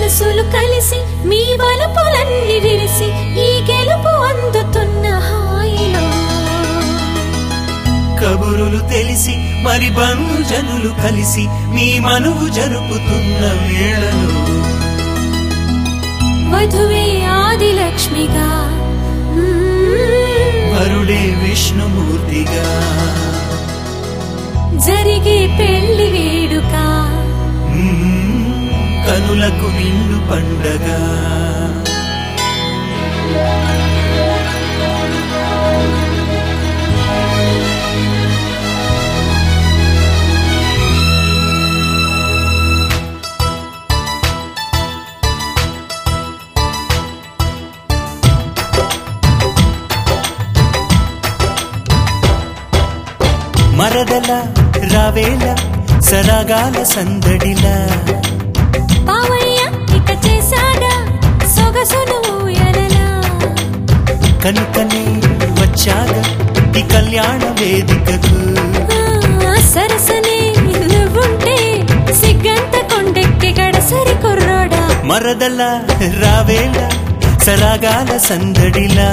మనసులు కలిసి మీ వలపులన్నీ విరిసి ఈ గెలుపు అందుతున్న హాయిలో కబురులు తెలిసి మరి బంధుజనులు కలిసి మీ మనువు జరుపుతున్న వేళలో వధువే ఆదిలక్ష్మిగా మ్మ్. వరుడే విష్ణుమూర్తిగా జరిగే పెళ్లి వేడుక మ్మ్, కనులకు నిండు పండగ మరదల రావేల సరాగాల సందడిలా పావయ్య ఇక చేశాగా సొగసును ఊయలలా కనుకనే వచ్చాగా ఈ కళ్యాణ వేదికకు ఆ, సరసనే నువ్వుంటే సిగ్గంత కొండెక్కి గడసరి కుర్రోడా మరదల రావేల సరాగాల సందడిలా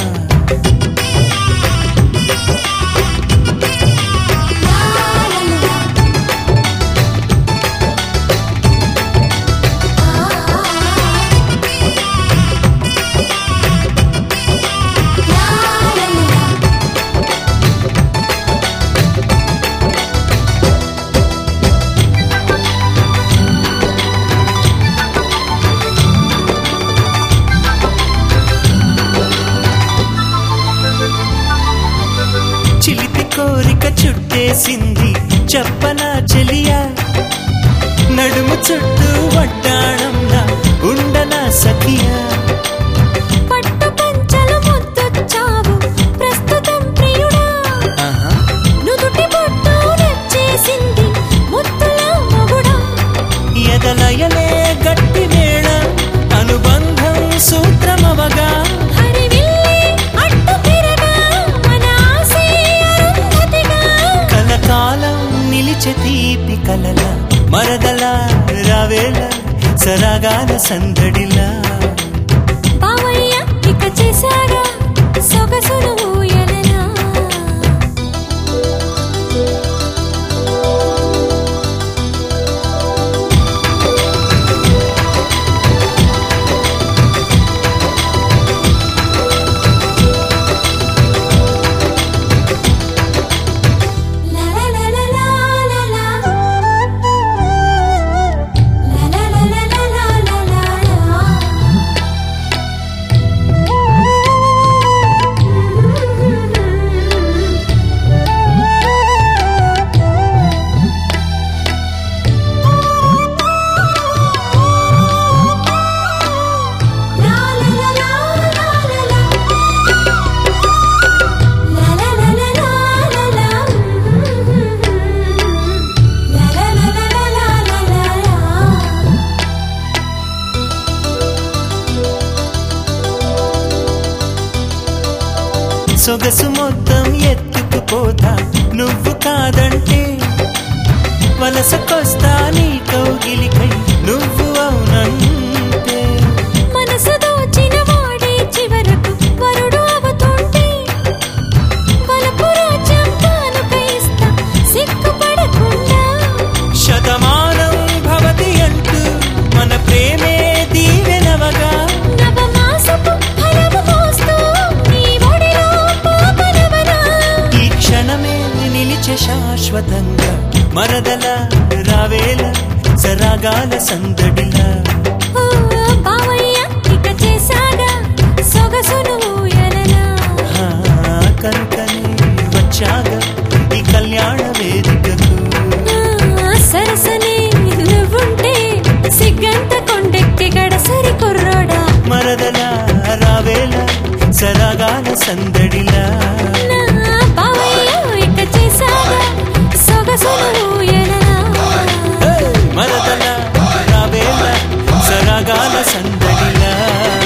చిలిపి కోరిక చుట్టేసింది చెప్పనా చెలియా నడుము చుట్టూ వడ్డాణంలా ఉండనా సఖియా పట్టు పంచలు ముద్దొచ్చావు ప్రస్తుతం ప్రియుడా ఆహా. నుదుటి బొట్టు నచ్చేసింది ముద్దుల మొగుడా ఎదలయలే గట్టి మేళ అనుబంధం సూత్రమవగా హరివిల్లి అడ్డు తిరగా మన ఆశే అరుంధతిగా కలకాలం నిలిచె తీపి కలల మరదల రావేల సరాగాల సందడిలా బావయ్య ఇక చేశాగా సొగసును ఊయలలా La la la la la la la. La la la la la la la la La la la la la la la. La la la la la la la. La la la la la la la la. సొగసు మొత్తం ఎత్తుకుపోతా నువ్వు కాదంటే వలసకొస్తా నీ కౌగిలికై నువ్వు అవునంటే మనసు దోచిన వాడే చివరకు వరుడు అవుతుంటే వలపు రాజ్యం కానుక ఇస్తా సిగ్గుపడకుండా శతమానం భవతి అంటూ మన ప్రేమే దీవెనవగా నవమాసపు ఫలము మోస్తూ నీ ఒడిలో పాపనవనా ఈ క్షణమే నిలిచే శాశ్వతంగా మరదల రావేల సరాగాల సందడిలా ఓ బావయ్య ఇక చేశాగా సొగసును ఊయలలా ఆ, కనుకనే వచ్చాగా ఈ కళ్యాణ వేదికకు ఆ, సరసనే నువ్వుంటే సిగ్గంత కొండెక్కి గడసరి కుర్రోడా మరదల రావేల సరాగాల సందడిలా నా బావయ్య ఇక చేశాగా సొగసును ఊయలలా మరదల రావేల సరాగాల సందడిలా